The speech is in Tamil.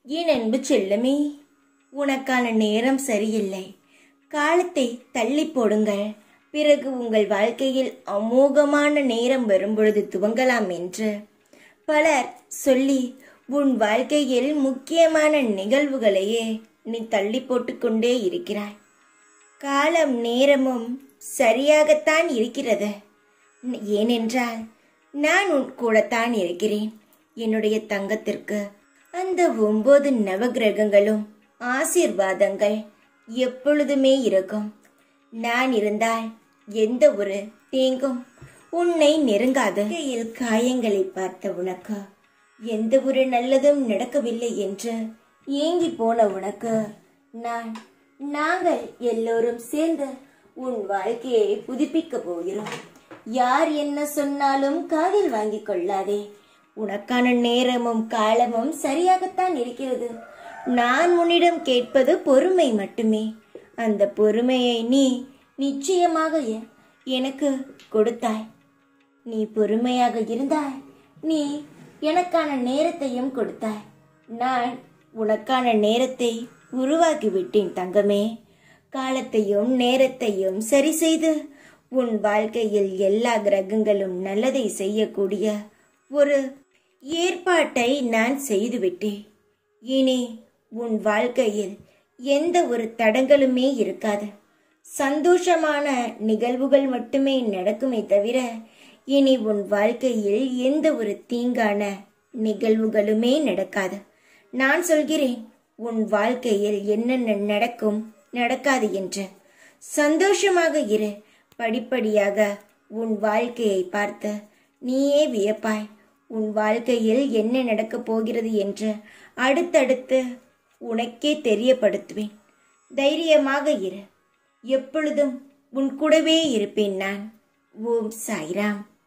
என் அன்பு செல்லமே உனக்கான நேரம் சரியில்லை காலத்தை தள்ளி போடுங்கள் பிறகு உங்கள் வாழ்க்கையில் அமோகமான நேரம் வரும்பொழுது துவங்கலாம் என்று பலர் சொல்லி உன் வாழ்க்கையில் முக்கியமான நிகழ்வுகளையே நீ தள்ளி போட்டுக்கொண்டே இருக்கிறாய் காலம் நேரமும் சரியாகத்தான் இருக்கிறது ஏனென்றால் நான் உன் கூடத்தான் இருக்கிறேன் என்னுடைய தங்கத்திற்கு அந்த ஒன்பது நவகிரகங்களும் ஆசீர்வாதங்கள் எப்பொழுதுமே இருக்கும் நான் இருந்தால் எந்த ஒரு தீங்கும் உன்னை நெருங்காது கையில் காயங்களை பார்த்த உனக்கு எந்த ஒரு நல்லதும் நடக்கவில்லை என்று ஏங்கி போன உனக்கு நான் நாங்கள் எல்லோரும் சேர்ந்து உன் வாழ்க்கையை புதுப்பிக்க போகிறோம் யார் என்ன சொன்னாலும் காதில் வாங்கிக் கொள்ளாதே உனக்கான நேரமும் காலமும் சரியாகத்தான் இருக்கிறது நான் உன்னிடம் கேட்பது பொறுமை மட்டுமே அந்த பொறுமையை நீ நிச்சயமாக எ- எனக்கு கொடுத்தாய் நீ பொறுமையாக இருந்தாய் நீ எனக்கான நேரத்தையும் கொடுத்தாய் நான் உனக்கான நேரத்தை உருவாக்கி விட்டேன் தங்கமே காலத்தையும் நேரத்தையும் சரி செய்து உன் வாழ்க்கையில் எல்லா கிரகங்களும் நல்லதை செய்யக்கூடிய ஒரு ஏற்பாட்டை நான் செய்துவிட்டேன் இனி உன் வாழ்க்கையில் எந்த ஒரு தடங்களுமே இருக்காது சந்தோஷமான நிகழ்வுகள் மட்டுமே நடக்குமே தவிர இனி உன் வாழ்க்கையில் எந்த ஒரு தீங்கான நிகழ்வுகளுமே நடக்காது நான் சொல்கிறேன் உன் வாழ்க்கையில் என்னென்ன நடக்கும் நடக்காது என்று சந்தோஷமாக இரு படிப்படியாக உன் வாழ்க்கையை பார்த்து நீயே வியப்பாய் உன் வாழ்க்கையில் என்ன நடக்கப் போகிறது என்று அடுத்தடுத்து உனக்கே தெரியப்படுத்துவேன் தைரியமாக இரு எப்பொழுதும் உன் கூடவே இருப்பேன் நான் ஓம் சாய்ராம்